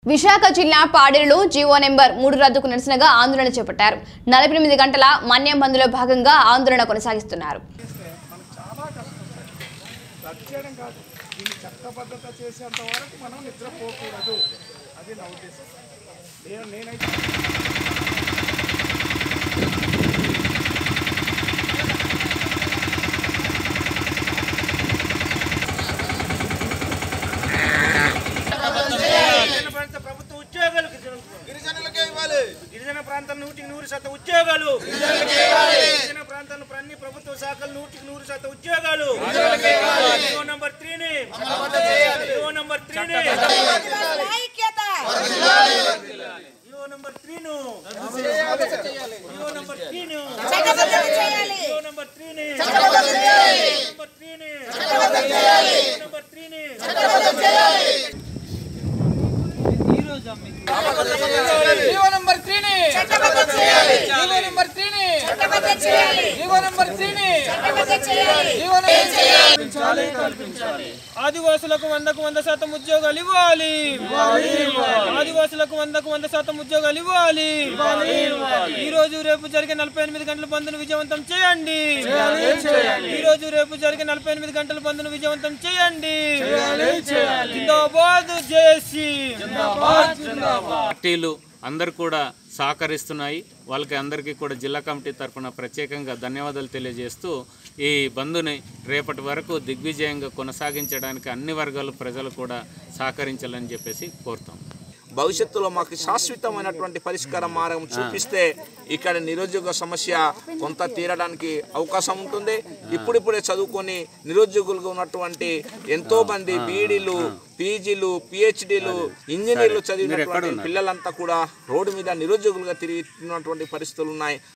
విశాఖ జిల్లా పాడేరులో GO number మూడు రద్దుకు నిరసనగా ఆందోళన చేపట్టారు నలభై ఎనిమిది గంటల మన్యం బంద్లో భాగంగా ఆందోళన కొనసాగిస్తున్నారు మనకు చాలా కష్టం సార్ రద్దు చేయడం కాదు దీన్ని చట్టబద్ధత చేసేంత వరకు మనం నిద్రపోకూడదు అది నా ఉద్దేశం నేను నేనైతే గిరిజన ప్రాంత ప్రభుత్వ ఉద్యోగాలు గిరిజనులకే ఇవ్వాలి గిరిజన ప్రాంతం నూటికి నూరు శాతం ఉద్యోగాలు గిరిజన ప్రాంతాల్లో అన్ని ప్రభుత్వ శాఖలు నూటికి నూరు శాతం ఉద్యోగాలు జీవో నంబర్ త్రీని జీవో నంబర్ త్రీని ఐక్యత జీవో నంబర్ త్రీను జీవో నంబర్ త్రీను చట్టబద్ధత చేయాలి జీవో నంబర్ త్రీని నంబర్ త్రీని నంబర్ త్రీని జీవో నంబర్ త్రీని చట్టబద్ధత చేయాలి జీవో నంబర్ త్రీని చట్టబద్ధత చేయాలి జీవో నంబర్ త్రీని చట్టబద్ధత చేయాలి జీవో నంబర్ ఆదివాసులకు వందకు వంద శాతం ఉద్యోగాలు ఇవ్వాలి ఆదివాసులకు వందకు వంద శాతం ఉద్యోగాలు ఇవ్వాలి ఈ రోజు రేపు జరిగే నలభై ఎనిమిది గంటల బంద్ను విజయవంతం చేయండి ఈ రోజు రేపు జరిగే నలభై ఎనిమిది గంటల బంద్ను విజయవంతం చేయండి జిందాబాద్ జేసీ పార్టీలు అందరు కూడా సహకరిస్తున్నాయి వాళ్ళకి అందరికీ కూడా జిల్లా కమిటీ తరఫున ప్రత్యేకంగా ధన్యవాదాలు తెలియజేస్తూ ఈ బంధుని రేపటి వరకు దిగ్విజయంగా కొనసాగించడానికి అన్ని వర్గాల ప్రజలు కూడా సహకరించాలని చెప్పేసి కోరుతాం భవిష్యత్తులో మాకు శాశ్వతమైనటువంటి పరిష్కార మార్గం చూపిస్తే ఇక్కడ నిరుద్యోగ సమస్య కొంత తీరడానికి అవకాశం ఉంటుంది ఇప్పుడిప్పుడే చదువుకొని నిరుద్యోగులుగా ఉన్నటువంటి ఎంతో మంది బీడీలు పీజీలు పిహెచ్డీలు ఇంజనీర్లు చదివినటువంటి పిల్లలంతా కూడా రోడ్డు మీద నిరుద్యోగులుగా తిరుగుతున్నటువంటి పరిస్థితులు ఉన్నాయి